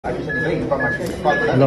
hello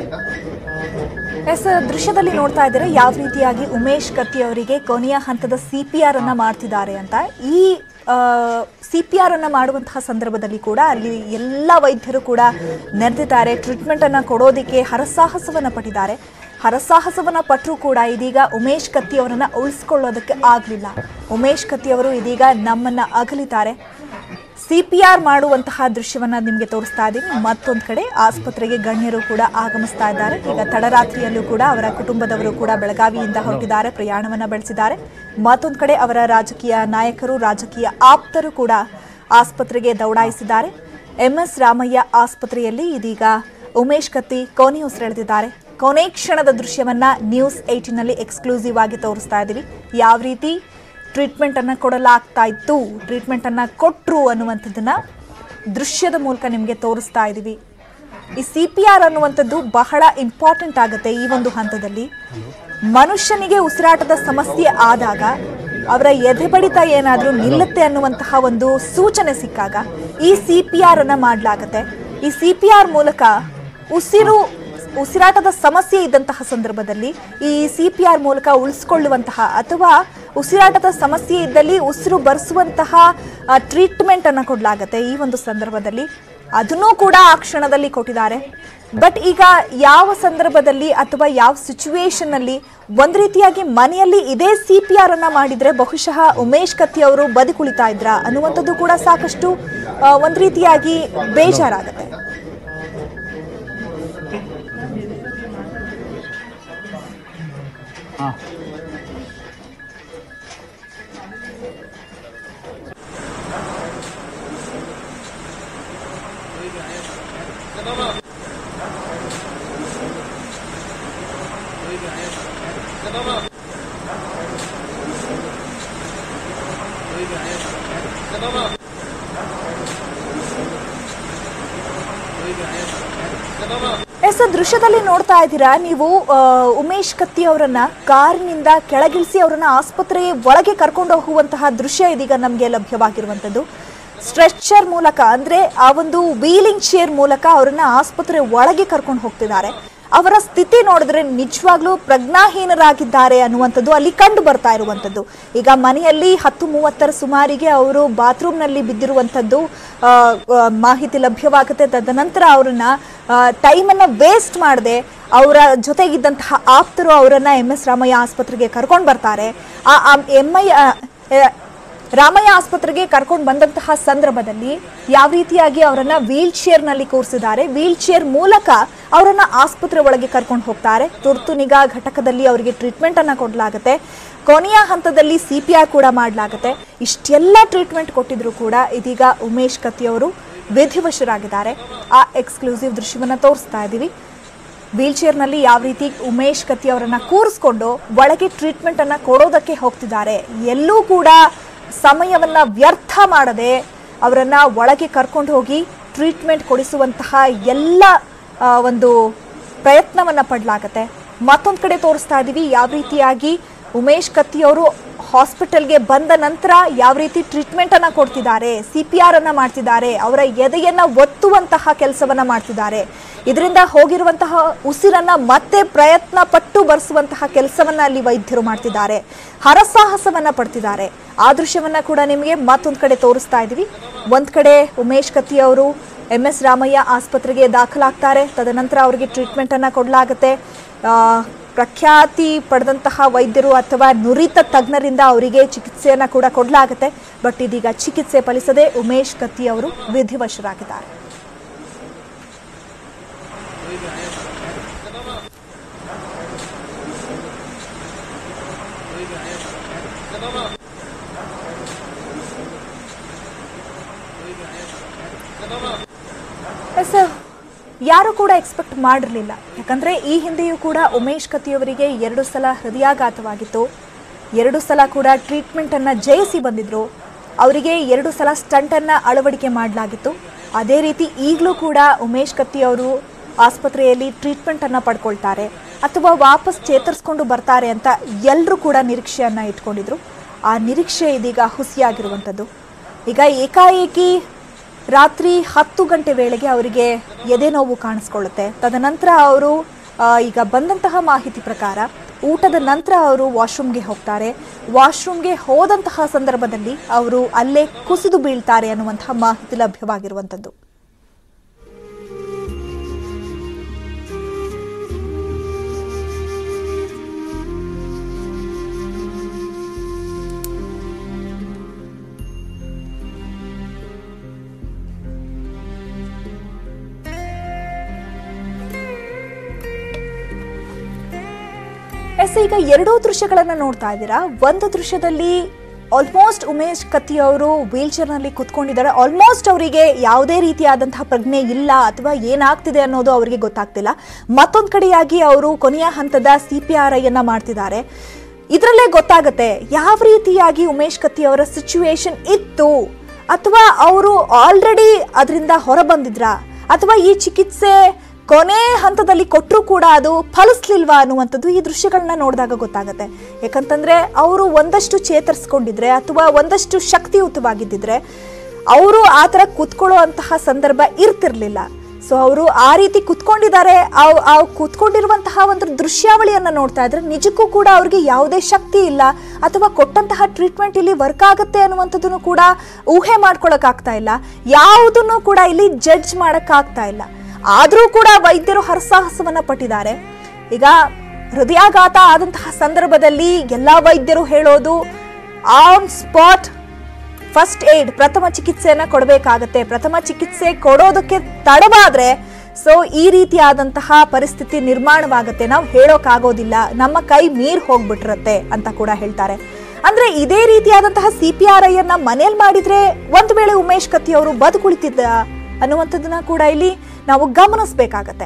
S ದೃಶ್ಯದಲ್ಲಿ ನೋಡ್ತಾ ಇದ್ದಾರೆ ಯಾವ ರೀತಿಯಾಗಿ ಉಮೇಶ್ ಕತ್ತಿ ಅವರಿಗೆ ಕೊನೆಯ ಹಂತದ ಸಿ ಪಿ ಆರ್ ಅನ್ನ ಮಾಡ್ತಿದ್ದಾರೆ ಅಂತ ಈ ಸಿ ಪಿ ಆರ್ ಅನ್ನ ಮಾಡುವಂತಹ ಸಂದರ್ಭದಲ್ಲಿ ಕೂಡ ಅಲ್ಲಿ ಎಲ್ಲ ವೈದ್ಯರು ಕೂಡ ನೆರೆದಿದ್ದಾರೆ ಟ್ರೀಟ್ಮೆಂಟ್ ಅನ್ನ ಕೊಡೋದಕ್ಕೆ ಹರಸಾಹಸವನ್ನ ಪಟ್ಟಿದ್ದಾರೆ ಹರಸಾಹಸವನ್ನ ಪಟ್ಟರೂ ಕೂಡ ಇದೀಗ ಉಮೇಶ್ ಕತ್ತಿ ಅವರನ್ನ ಉಳಿಸ್ಕೊಳ್ಳೋದಕ್ಕೆ ಆಗಲಿಲ್ಲ ಉಮೇಶ್ ಕತ್ತಿ ಅವರು ಇದೀಗ ನಮ್ಮನ್ನ ಅಗಲಿದ್ದಾರೆ ಸಿ ಪಿ ಆರ್ ಮಾಡುವಂತಹ ದೃಶ್ಯವನ್ನ ನಿಮಗೆ ತೋರಿಸ್ತಾ ಇದ್ದೀನಿ ಮತ್ತೊಂದು ಕಡೆ ಆಸ್ಪತ್ರೆಗೆ ಗಣ್ಯರು ಕೂಡ ಆಗಮಿಸ್ತಾ ಇದ್ದಾರೆ ಈಗ ತಡರಾತ್ರಿಯಲ್ಲೂ ಕೂಡ ಅವರ ಕುಟುಂಬದವರು ಕೂಡ ಬೆಳಗಾವಿಯಿಂದ ಹೊರಟಿದ್ದಾರೆ ಪ್ರಯಾಣವನ್ನ ಬೆಳೆಸಿದ್ದಾರೆ ಮತ್ತೊಂದು ಕಡೆ ಅವರ ರಾಜಕೀಯ ನಾಯಕರು ರಾಜಕೀಯ ಆಪ್ತರು ಕೂಡ ಆಸ್ಪತ್ರೆಗೆ ದೌಡಾಯಿಸಿದ್ದಾರೆ ಎಂ ಎಸ್ ರಾಮಯ್ಯ ಆಸ್ಪತ್ರೆಯಲ್ಲಿ ಇದೀಗ ಉಮೇಶ್ ಕತ್ತಿ ಕೊನೆ ಉಸಿರೆಳೆದಿದ್ದಾರೆ ಕೊನೆ ಕ್ಷಣದ ದೃಶ್ಯವನ್ನ ನ್ಯೂಸ್ ಏಟಿನಲ್ಲಿ ಎಕ್ಸ್ಕ್ಲೂಸಿವ್ ಆಗಿ ತೋರಿಸ್ತಾ ಇದ್ದೀವಿ ಯಾವ ರೀತಿ ಟ್ರೀಟ್ಮೆಂಟ್ ಅನ್ನ ಕೊಡಲಾಗ್ತಾ ಇತ್ತು ಟ್ರೀಟ್ಮೆಂಟ್ ಅನ್ನ ಕೊಟ್ರು ಅನ್ನುವಂಥದ್ದನ್ನ ದೃಶ್ಯದ ಮೂಲಕ ನಿಮಗೆ ತೋರಿಸ್ತಾ ಇದ್ದೀವಿ ಈ ಸಿ ಪಿ ಆರ್ ಅನ್ನುವಂಥದ್ದು ಬಹಳ ಇಂಪಾರ್ಟೆಂಟ್ ಆಗುತ್ತೆ ಈ ಒಂದು ಹಂತದಲ್ಲಿ ಮನುಷ್ಯನಿಗೆ ಉಸಿರಾಟದ ಸಮಸ್ಯೆ ಆದಾಗ ಅವರ ಎದೆ ಬಡಿತ ಏನಾದರೂ ನಿಲ್ಲುತ್ತೆ ಅನ್ನುವಂತಹ ಒಂದು ಸೂಚನೆ ಸಿಕ್ಕಾಗ ಈ ಸಿ ಪಿ ಆರ್ ಅನ್ನ ಮಾಡಲಾಗತ್ತೆ ಈ ಸಿ ಪಿ ಆರ್ ಮೂಲಕ ಉಸಿರು ಉಸಿರಾಟದ ಸಮಸ್ಯೆ ಇದ್ದಂತಹ ಸಂದರ್ಭದಲ್ಲಿ ಈ ಸಿ ಪಿ ಆರ್ ಮೂಲಕ ಉಳಿಸ್ಕೊಳ್ಳುವಂತಹ ಅಥವಾ ಉಸಿರಾಟದ ಸಮಸ್ಯೆ ಇದ್ದಲ್ಲಿ ಉಸಿರು ಬರೆಸುವಂತಹ ಟ್ರೀಟ್ಮೆಂಟ್ ಅನ್ನು ಕೊಡಲಾಗತ್ತೆ ಈ ಒಂದು ಸಂದರ್ಭದಲ್ಲಿ ಅದನ್ನೂ ಕೂಡ ಆ ಕ್ಷಣದಲ್ಲಿ ಕೊಟ್ಟಿದ್ದಾರೆ ಬಟ್ ಈಗ ಯಾವ ಸಂದರ್ಭದಲ್ಲಿ ಅಥವಾ ಯಾವ ಸಿಚುವೇಶನ್ ಅಲ್ಲಿ ಒಂದ್ ರೀತಿಯಾಗಿ ಮನೆಯಲ್ಲಿ ಇದೇ ಸಿ ಪಿ ಆರ್ ಅನ್ನ ಮಾಡಿದ್ರೆ ಬಹುಶಃ ಉಮೇಶ್ ಕತ್ತಿ ಅವರು ಬದುಕುಳಿತಾ ಇದ್ರ ಅನ್ನುವಂಥದ್ದು ಕೂಡ ಸಾಕಷ್ಟು ಆ, ಒಂದ್ ರೀತಿಯಾಗಿ ಬೇಜಾರಾಗತ್ತೆ ಹಾಂ ಎಸ್ ದೃಶ್ಯದಲ್ಲಿ ನೋಡ್ತಾ ಇದ್ದೀರಾ ನೀವು ಆ, ಉಮೇಶ್ ಕತ್ತಿ ಅವರನ್ನ ಕಾರಿನಿಂದ ಕೆಳಗಿಳಿಸಿ ಅವರನ್ನ ಆಸ್ಪತ್ರೆಯ ಒಳಗೆ ಕರ್ಕೊಂಡು ಹೋಗುವಂತಹ ದೃಶ್ಯ ಇದೀಗ ನಮಗೆ ಲಭ್ಯವಾಗಿರುವಂತದ್ದು ಸ್ಟ್ರೆಚರ್ ಮೂಲಕ ಅಂದ್ರೆ ಆ ಒಂದು ವೀಲಿಂಗ್ ಚೇರ್ ಮೂಲಕ ಅವರನ್ನ ಆಸ್ಪತ್ರೆ ಒಳಗೆ ಕರ್ಕೊಂಡು ಹೋಗ್ತಿದ್ದಾರೆ ಅವರ ಸ್ಥಿತಿ ನೋಡಿದ್ರೆ ನಿಜವಾಗ್ಲೂ ಪ್ರಜ್ಞಾಹೀನರಾಗಿದ್ದಾರೆ ಅನ್ನುವಂಥದ್ದು ಅಲ್ಲಿ ಕಂಡು ಬರ್ತಾ ಇರುವಂಥದ್ದು ಈಗ ಮನೆಯಲ್ಲಿ ಹತ್ತು ಮೂವತ್ತರ ಸುಮಾರಿಗೆ ಅವರು ಬಾತ್ರೂಮ್ನಲ್ಲಿ ಬಿದ್ದಿರುವಂಥದ್ದು ಆ, ಆ, ಮಾಹಿತಿ ಲಭ್ಯವಾಗುತ್ತೆ ತದನಂತರ ಅವ್ರನ್ನ ಟೈಮನ್ನು ವೇಸ್ಟ್ ಮಾಡದೆ ಅವರ ಜೊತೆಗಿದ್ದಂತಹ ಆಪ್ತರು ಅವರನ್ನ ಎಂ ಎಸ್ ರಾಮಯ್ಯ ಆಸ್ಪತ್ರೆಗೆ ಕರ್ಕೊಂಡು ಬರ್ತಾರೆ ಆ ಎಂ ಐ ರಾಮಯ್ಯ ಆಸ್ಪತ್ರೆಗೆ ಕರ್ಕೊಂಡು ಬಂದಂತಹ ಸಂದರ್ಭದಲ್ಲಿ ಯಾವ ರೀತಿಯಾಗಿ ಅವರನ್ನ ವೀಲ್ ಚೇರ್ನಲ್ಲಿ ಕೂರಿಸಿದ್ದಾರೆ ವೀಲ್ ಚೇರ್ ಮೂಲಕ ಅವರನ್ನ ಆಸ್ಪತ್ರೆ ಒಳಗೆ ಕರ್ಕೊಂಡು ಹೋಗ್ತಾರೆ ತುರ್ತು ನಿಗಾ ಘಟಕದಲ್ಲಿ ಅವರಿಗೆ ಟ್ರೀಟ್ಮೆಂಟ್ ಅನ್ನ ಕೊಡಲಾಗುತ್ತೆ ಕೊನೆಯ ಹಂತದಲ್ಲಿ ಸಿ ಪಿ ಆರ್ ಕೂಡ ಮಾಡಲಾಗುತ್ತೆ ಇಷ್ಟೆಲ್ಲ ಟ್ರೀಟ್ಮೆಂಟ್ ಕೊಟ್ಟಿದ್ರು ಕೂಡ ಇದೀಗ ಉಮೇಶ್ ಕತ್ತಿ ಅವರು ವಿಧಿವಶರಾಗಿದ್ದಾರೆ ಆ ಎಕ್ಸ್ಕ್ಲೂಸಿವ್ ದೃಶ್ಯವನ್ನ ತೋರಿಸ್ತಾ ಇದ್ದೀವಿ ವೀಲ್ ಚೇರ್ನಲ್ಲಿ ಯಾವ ರೀತಿ ಉಮೇಶ್ ಕತ್ತಿ ಅವರನ್ನ ಕೂರಿಸ್ಕೊಂಡು ಒಳಗೆ ಟ್ರೀಟ್ಮೆಂಟ್ ಅನ್ನ ಕೊಡೋದಕ್ಕೆ ಹೋಗ್ತಿದ್ದಾರೆ ಎಲ್ಲೂ ಕೂಡ ಸಮಯವನ್ನ ವ್ಯರ್ಥ ಮಾಡದೆ ಅವರನ್ನ ಒಳಗೆ ಕರ್ಕೊಂಡು ಹೋಗಿ ಟ್ರೀಟ್ಮೆಂಟ್ ಕೊಡಿಸುವಂತಹ ಎಲ್ಲ ಆ, ಒಂದು ಪ್ರಯತ್ನವನ್ನ ಪಡಲಾಗತ್ತೆ ಮತ್ತೊಂದು ಕಡೆ ತೋರಿಸ್ತಾ ಇದ್ದೀವಿ ಯಾವ ರೀತಿಯಾಗಿ ಉಮೇಶ್ ಕತ್ತಿ ಅವರು ಹಾಸ್ಪಿಟಲ್ಗೆ ಬಂದ ನಂತರ ಯಾವ ರೀತಿ ಟ್ರೀಟ್ಮೆಂಟ್ ಅನ್ನ ಕೊಡ್ತಿದ್ದಾರೆ ಸಿ ಪಿ ಆರ್ ಅನ್ನ ಮಾಡ್ತಿದ್ದಾರೆ ಅವರ ಎದೆಯನ್ನ ಒತ್ತುವಂತಹ ಕೆಲಸವನ್ನ ಮಾಡ್ತಿದ್ದಾರೆ ಇದರಿಂದ ಹೋಗಿರುವಂತಹ ಉಸಿರನ್ನ ಮತ್ತೆ ಪ್ರಯತ್ನ ಪಟ್ಟು ಬರೆಸುವಂತಹ ಕೆಲಸವನ್ನ ಅಲ್ಲಿ ವೈದ್ಯರು ಮಾಡ್ತಿದ್ದಾರೆ ಹರಸಾಹಸವನ್ನ ಪಡ್ತಿದ್ದಾರೆ ಆ ದೃಶ್ಯವನ್ನ ಕೂಡ ನಿಮಗೆ ಮತ್ತೊಂದು ಕಡೆ ತೋರಿಸ್ತಾ ಇದ್ದೀವಿ ಒಂದ್ ಕಡೆ ಉಮೇಶ್ ಕತ್ತಿ ಅವರು ಎಂ ಎಸ್ ರಾಮಯ್ಯ ಆಸ್ಪತ್ರೆಗೆ ದಾಖಲಾಗ್ತಾರೆ ತದನಂತರ ಅವರಿಗೆ ಟ್ರೀಟ್ಮೆಂಟ್ ಅನ್ನ ಕೊಡಲಾಗುತ್ತೆ ಆ, ಪ್ರಖ್ಯಾತಿ ಪಡೆದಂತಹ ವೈದ್ಯರು ಅಥವಾ ನುರಿತ ತಜ್ಞರಿಂದ ಅವರಿಗೆ ಚಿಕಿತ್ಸೆಯನ್ನ ಕೂಡ ಕೊಡಲಾಗುತ್ತೆ ಬಟ್ ಇದೀಗ ಚಿಕಿತ್ಸೆ ಫಲಿಸದೆ ಉಮೇಶ್ ಕತ್ತಿ ಅವರು ವಿಧಿವಶರಾಗಿದ್ದಾರೆ ಎಸ್ ಯಾರು ಕೂಡ ಎಕ್ಸ್ಪೆಕ್ಟ್ ಮಾಡಿರಲಿಲ್ಲ ಯಾಕಂದ್ರೆ ಈ ಹಿಂದೆಯೂ ಕೂಡ ಉಮೇಶ್ ಕತ್ತಿಯವರಿಗೆ ಎರಡು ಸಲ ಹೃದಯಾಘಾತವಾಗಿತ್ತು ಎರಡು ಸಲ ಕೂಡ ಟ್ರೀಟ್ಮೆಂಟ್ ಅನ್ನ ಜಯಿಸಿ ಬಂದಿದ್ರು ಅವರಿಗೆ ಎರಡು ಸಲ ಸ್ಟಂಟ್ ಅನ್ನ ಅಳವಡಿಕೆ ಮಾಡಲಾಗಿತ್ತು ಅದೇ ರೀತಿ ಈಗಲೂ ಕೂಡ ಉಮೇಶ್ ಕತ್ತಿ ಅವರು ಆಸ್ಪತ್ರೆಯಲ್ಲಿ ಟ್ರೀಟ್ಮೆಂಟ್ ಅನ್ನ ಪಡ್ಕೊಳ್ತಾರೆ ಅಥವಾ ವಾಪಸ್ ಚೇತರಿಸ್ಕೊಂಡು ಬರ್ತಾರೆ ಅಂತ ಎಲ್ಲರೂ ಕೂಡ ನಿರೀಕ್ಷೆಯನ್ನ ಇಟ್ಕೊಂಡಿದ್ರು ಆ ನಿರೀಕ್ಷೆ ಇದೀಗ ಹುಸಿಯಾಗಿರುವಂಥದ್ದು ಈಗ ಏಕಾಏಕಿ ರಾತ್ರಿ ಹತ್ತು ಗಂಟೆ ವೇಳೆಗೆ ಅವರಿಗೆ ಎದೆ ನೋವು ಕಾಣಿಸ್ಕೊಳ್ಳುತ್ತೆ ತದನಂತರ ಅವರು ಆ, ಈಗ ಬಂದಂತಹ ಮಾಹಿತಿ ಪ್ರಕಾರ ಊಟದ ನಂತರ ಅವರು ವಾಶ್ರೂಮ್ಗೆ ಹೋಗ್ತಾರೆ ವಾಶ್ರೂಮ್ಗೆ ಹೋದಂತಹ ಸಂದರ್ಭದಲ್ಲಿ ಅವರು ಅಲ್ಲೇ ಕುಸಿದು ಬೀಳ್ತಾರೆ ಅನ್ನುವಂತಹ ಮಾಹಿತಿ ಲಭ್ಯವಾಗಿರುವಂಥದ್ದು ಎಸ್ ಈಗ ಎರಡೂ ದೃಶ್ಯಗಳನ್ನ ನೋಡ್ತಾ ಇದ್ದೀರಾ ಒಂದು ದೃಶ್ಯದಲ್ಲಿ ಆಲ್ಮೋಸ್ಟ್ ಉಮೇಶ್ ಕತ್ತಿ ಅವರು ವೀಲ್ ಚೇರ್ನಲ್ಲಿ ಕುತ್ಕೊಂಡಿದ್ದಾರೆ ಆಲ್ಮೋಸ್ಟ್ ಅವರಿಗೆ ಯಾವುದೇ ರೀತಿಯಾದಂತಹ ಪ್ರಜ್ಞೆ ಇಲ್ಲ ಅಥವಾ ಏನಾಗ್ತಿದೆ ಅನ್ನೋದು ಅವರಿಗೆ ಗೊತ್ತಾಗ್ತಿಲ್ಲ ಮತ್ತೊಂದು ಕಡೆಯಾಗಿ ಅವರು ಕೊನೆಯ ಹಂತದ ಸಿ ಪಿ ಆರ್ ಐಯನ್ನ ಮಾಡ್ತಿದ್ದಾರೆ ಇದರಲ್ಲೇ ಗೊತ್ತಾಗುತ್ತೆ ಯಾವ ರೀತಿಯಾಗಿ ಉಮೇಶ್ ಕತ್ತಿ ಅವರ ಸಿಚುವೇಶನ್ ಇತ್ತು ಅಥವಾ ಅವರು ಆಲ್ರೆಡಿ ಅದರಿಂದ ಹೊರಬಂದಿದ್ರಾ ಅಥವಾ ಈ ಚಿಕಿತ್ಸೆ ಕೊನೆ ಹಂತದಲ್ಲಿ ಕೊಟ್ಟರು ಕೂಡ ಅದು ಫಲಿಸ್ಲಿಲ್ವಾ ಅನ್ನುವಂಥದ್ದು ಈ ದೃಶ್ಯಗಳನ್ನ ನೋಡಿದಾಗ ಗೊತ್ತಾಗುತ್ತೆ ಯಾಕಂತಂದ್ರೆ ಅವರು ಒಂದಷ್ಟು ಚೇತರಿಸ್ಕೊಂಡಿದ್ರೆ ಅಥವಾ ಒಂದಷ್ಟು ಶಕ್ತಿಯುತವಾಗಿದ್ದಿದ್ರೆ ಅವರು ಆ ಥರ ಕುತ್ಕೊಳ್ಳೋ ಅಂತಹ ಸಂದರ್ಭ ಇರ್ತಿರ್ಲಿಲ್ಲ ಸೊ ಅವರು ಆ ರೀತಿ ಕುತ್ಕೊಂಡಿದ್ದಾರೆ ಆ- ಆ ಕುತ್ಕೊಂಡಿರುವಂತಹ ಒಂದು ದೃಶ್ಯಾವಳಿಯನ್ನ ನೋಡ್ತಾ ಇದ್ರೆ ನಿಜಕ್ಕೂ ಕೂಡ ಅವ್ರಿಗೆ ಯಾವುದೇ ಶಕ್ತಿ ಇಲ್ಲ ಅಥವಾ ಕೊಟ್ಟಂತಹ ಟ್ರೀಟ್ಮೆಂಟ್ ಇಲ್ಲಿ ವರ್ಕ್ ಆಗುತ್ತೆ ಅನ್ನುವಂಥದ್ದನ್ನು ಕೂಡ ಊಹೆ ಮಾಡ್ಕೊಳಕ್ ಆಗ್ತಾ ಇಲ್ಲ ಯಾವುದನ್ನು ಕೂಡ ಇಲ್ಲಿ ಜಡ್ಜ್ ಮಾಡಕ್ ಆಗ್ತಾ ಇಲ್ಲ ಆದರೂ ಕೂಡ ವೈದ್ಯರು ಹರಸಾಹಸವನ್ನ ಪಟ್ಟಿದ್ದಾರೆ ಈಗ ಹೃದಯಾಘಾತ ಆದಂತಹ ಸಂದರ್ಭದಲ್ಲಿ ಎಲ್ಲಾ ವೈದ್ಯರು ಹೇಳೋದು ಆನ್ ಸ್ಪಾಟ್ ಫಸ್ಟ್ ಏಡ್ ಪ್ರಥಮ ಚಿಕಿತ್ಸೆಯನ್ನ ಕೊಡಬೇಕಾಗತ್ತೆ ಪ್ರಥಮ ಚಿಕಿತ್ಸೆ ಕೊಡೋದಕ್ಕೆ ತಡವಾದ್ರೆ ಸೊ ಈ ರೀತಿಯಾದಂತಹ ಪರಿಸ್ಥಿತಿ ನಿರ್ಮಾಣವಾಗುತ್ತೆ ನಾವು ಹೇಳೋಕ್ಕಾಗೋದಿಲ್ಲ ನಮ್ಮ ಕೈ ಮೀರ್ ಹೋಗ್ಬಿಟ್ಟಿರತ್ತೆ ಅಂತ ಕೂಡ ಹೇಳ್ತಾರೆ ಅಂದ್ರೆ ಇದೇ ರೀತಿಯಾದಂತಹ ಸಿ ಪಿ ಆರ್ ಐ ಅನ್ನ ಮನೇಲಿ ಮಾಡಿದ್ರೆ ಒಂದು ವೇಳೆ ಉಮೇಶ್ ಕತ್ತಿ ಅವರು ಬದುಕುಳಿತಿದ್ದ ಅನ್ನುವಂಥದ್ದನ್ನ ಕೂಡ ಇಲ್ಲಿ ನಾವು ಗಮನಿಸಬೇಕಾಗತ್ತೆ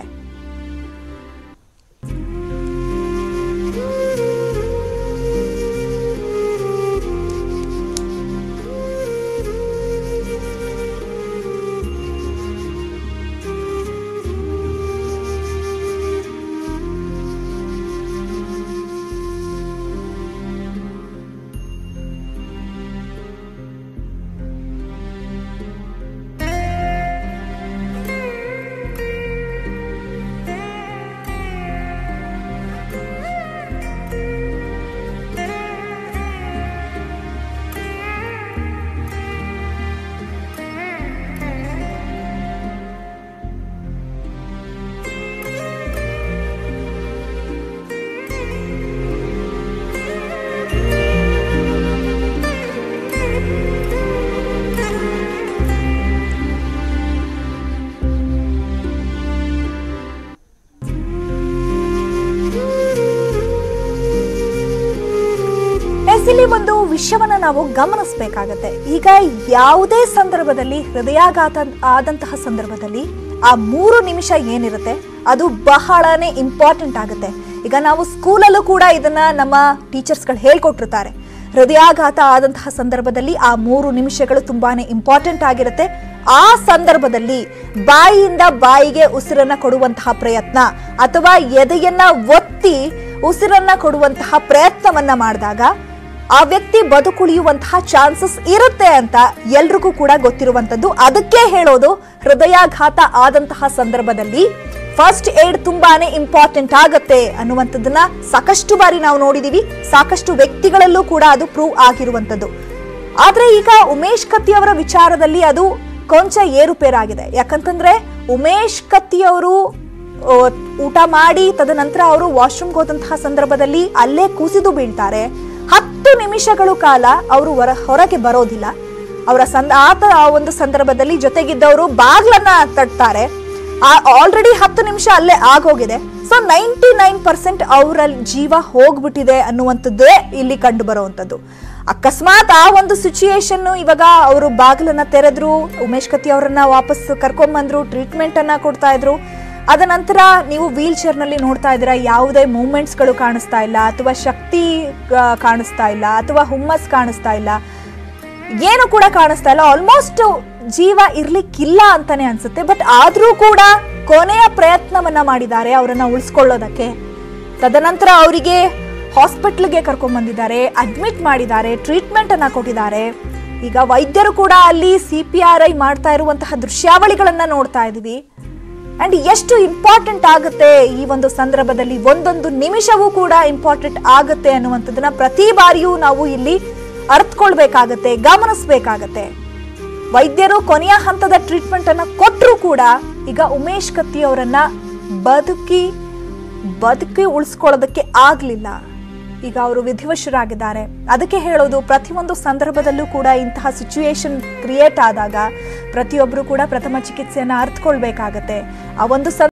ಎಸ್ ಇಲ್ಲಿ ಒಂದು ವಿಷಯವನ್ನ ನಾವು ಗಮನಿಸಬೇಕಾಗತ್ತೆ ಈಗ ಯಾವುದೇ ಸಂದರ್ಭದಲ್ಲಿ ಹೃದಯಾಘಾತ ಆದಂತಹ ಸಂದರ್ಭದಲ್ಲಿ ಆ ಮೂರು ನಿಮಿಷ ಏನಿರುತ್ತೆ ಅದು ಬಹಳನೇ ಇಂಪಾರ್ಟೆಂಟ್ ಆಗುತ್ತೆ ಈಗ ನಾವು ಸ್ಕೂಲಲ್ಲೂ ಕೂಡ ಇದನ್ನ ನಮ್ಮ ಟೀಚರ್ಸ್ಗಳು ಹೇಳ್ಕೊಟ್ಟಿರ್ತಾರೆ ಹೃದಯಾಘಾತ ಆದಂತಹ ಸಂದರ್ಭದಲ್ಲಿ ಆ ಮೂರು ನಿಮಿಷಗಳು ತುಂಬಾನೇ ಇಂಪಾರ್ಟೆಂಟ್ ಆಗಿರುತ್ತೆ ಆ ಸಂದರ್ಭದಲ್ಲಿ ಬಾಯಿಯಿಂದ ಬಾಯಿಗೆ ಉಸಿರನ್ನ ಕೊಡುವಂತಹ ಪ್ರಯತ್ನ ಅಥವಾ ಎದೆಯನ್ನ ಒತ್ತಿ ಉಸಿರನ್ನ ಕೊಡುವಂತಹ ಪ್ರಯತ್ನವನ್ನ ಮಾಡಿದಾಗ ಆ ವ್ಯಕ್ತಿ ಬದುಕುಳಿಯುವಂತಹ ಚಾನ್ಸಸ್ ಇರುತ್ತೆ ಅಂತ ಎಲ್ರಿಗೂ ಕೂಡ ಗೊತ್ತಿರುವಂತದ್ದು ಅದಕ್ಕೆ ಹೇಳೋದು ಹೃದಯಾಘಾತ ಆದಂತಹ ಸಂದರ್ಭದಲ್ಲಿ ಫಸ್ಟ್ ಏಡ್ ತುಂಬಾನೇ ಇಂಪಾರ್ಟೆಂಟ್ ಆಗತ್ತೆ ಅನ್ನುವಂಥದ್ದನ್ನ ಸಾಕಷ್ಟು ಬಾರಿ ನಾವು ನೋಡಿದೀವಿ ಸಾಕಷ್ಟು ವ್ಯಕ್ತಿಗಳಲ್ಲೂ ಕೂಡ ಅದು ಪ್ರೂವ್ ಆಗಿರುವಂತದ್ದು ಆದ್ರೆ ಈಗ ಉಮೇಶ್ ಕತ್ತಿ ಅವರ ವಿಚಾರದಲ್ಲಿ ಅದು ಕೊಂಚ ಏರುಪೇರಾಗಿದೆ ಯಾಕಂತಂದ್ರೆ ಉಮೇಶ್ ಕತ್ತಿ ಅವರು ಆ, ಊಟ ಮಾಡಿ ತದನಂತರ ಅವರು ವಾಶ್ರೂಮ್ಗೆ ಹೋದಂತಹ ಸಂದರ್ಭದಲ್ಲಿ ಅಲ್ಲೇ ಕುಸಿದು ಬೀಳ್ತಾರೆ ಹತ್ತು ನಿಮಿಷಗಳು ಕಾಲ ಅವರು ಹೊರ ಹೊರಗೆ ಬರೋದಿಲ್ಲ ಅವರ ಸಂದ ಆತ ಆ ಒಂದು ಸಂದರ್ಭದಲ್ಲಿ ಜೊತೆಗಿದ್ದವರು ಬಾಗ್ಲನ್ನ ತಟ್ತಾರೆ ಆಲ್ರೆಡಿ ಹತ್ತು ನಿಮಿಷ ಅಲ್ಲೇ ಆಗೋಗಿದೆ ಸೊ ನೈಂಟಿ ನೈನ್ ಪರ್ಸೆಂಟ್ ಅವರ ಜೀವ ಹೋಗ್ಬಿಟ್ಟಿದೆ ಅನ್ನುವಂಥದ್ದೇ ಇಲ್ಲಿ ಕಂಡು ಬರುವಂಥದ್ದು ಅಕಸ್ಮಾತ್ ಆ ಒಂದು ಸಿಚುಯೇಷನ್ ಇವಾಗ ಅವರು ಬಾಗಿಲನ್ನ ತೆರೆದ್ರು ಉಮೇಶ್ ಕತ್ತಿ ಅವರನ್ನ ವಾಪಸ್ ಕರ್ಕೊಂಬಂದ್ರು ಟ್ರೀಟ್ಮೆಂಟ್ ಅನ್ನ ಕೊಡ್ತಾ ಇದ್ರು ಅದ ನಂತರ ನೀವು ವೀಲ್ ಚೇರ್ನಲ್ಲಿ ನೋಡ್ತಾ ಇದ್ದೀರಾ ಯಾವುದೇ ಮೂಮೆಂಟ್ಸ್ಗಳು ಕಾಣಿಸ್ತಾ ಇಲ್ಲ ಅಥವಾ ಶಕ್ತಿ ಆ, ಕಾಣಿಸ್ತಾ ಇಲ್ಲ ಅಥವಾ ಹುಮ್ಮಸ್ ಕಾಣಿಸ್ತಾ ಇಲ್ಲ ಏನು ಕೂಡ ಕಾಣಿಸ್ತಾ ಇಲ್ಲ ಆಲ್ಮೋಸ್ಟ್ ಜೀವ ಇರ್ಲಿಕ್ಕಿಲ್ಲ ಅಂತಾನೆ ಅನ್ಸುತ್ತೆ ಬಟ್ ಆದ್ರೂ ಕೂಡ ಕೊನೆಯ ಪ್ರಯತ್ನವನ್ನ ಮಾಡಿದ್ದಾರೆ ಅವರನ್ನ ಉಳಿಸ್ಕೊಳ್ಳೋದಕ್ಕೆ ತದನಂತರ ಅವರಿಗೆ ಹಾಸ್ಪಿಟ್ಲ್ಗೆ ಕರ್ಕೊಂಡ್ ಬಂದಿದ್ದಾರೆ ಅಡ್ಮಿಟ್ ಮಾಡಿದ್ದಾರೆ ಟ್ರೀಟ್ಮೆಂಟ್ ಅನ್ನ ಕೊಟ್ಟಿದ್ದಾರೆ ಈಗ ವೈದ್ಯರು ಕೂಡ ಅಲ್ಲಿ ಸಿ ಪಿ ಆರ್ ಐ ಮಾಡ್ತಾ ಇರುವಂತಹ ದೃಶ್ಯಾವಳಿಗಳನ್ನ ನೋಡ್ತಾ ಇದೀವಿ ಅಂಡ್ ಎಷ್ಟು ಇಂಪಾರ್ಟೆಂಟ್ ಆಗುತ್ತೆ ಈ ಒಂದು ಸಂದರ್ಭದಲ್ಲಿ ಒಂದೊಂದು ನಿಮಿಷವೂ ಕೂಡ ಇಂಪಾರ್ಟೆಂಟ್ ಆಗುತ್ತೆ ಅನ್ನುವಂಥದ್ದನ್ನ ಪ್ರತಿ ಬಾರಿಯೂ ನಾವು ಇಲ್ಲಿ ಅರ್ಥಕೊಳ್ಬೇಕಾಗತ್ತೆ ಗಮನಿಸ್ಬೇಕಾಗತ್ತೆ ವೈದ್ಯರು ಕೊನೆಯ ಹಂತದ ಟ್ರೀಟ್ಮೆಂಟ್ ಅನ್ನ ಕೊಟ್ಟರು ಕೂಡ ಈಗ ಉಮೇಶ್ ಕತ್ತಿ ಅವರನ್ನ ಬದುಕಿ ಬದುಕಿ ಉಳಿಸ್ಕೊಳ್ಳೋದಕ್ಕೆ ಆಗ್ಲಿಲ್ಲ ಈಗ ಅವರು ವಿಧಿವಶರಾಗಿದ್ದಾರೆ ಅದಕ್ಕೆ ಹೇಳೋದು ಪ್ರತಿಯೊಂದು ಸಂದರ್ಭದಲ್ಲೂ ಕೂಡ ಇಂತಹ ಸಿಚುಯೇಷನ್ ಕ್ರಿಯೇಟ್ ಆದಾಗ ಪ್ರತಿಯೊಬ್ಬರು ಕೂಡ ಪ್ರಥಮ ಚಿಕಿತ್ಸೆಯನ್ನ ಅರ್ಥಕೊಳ್ಬೇಕಾಗತ್ತೆ ಆ ಒಂದು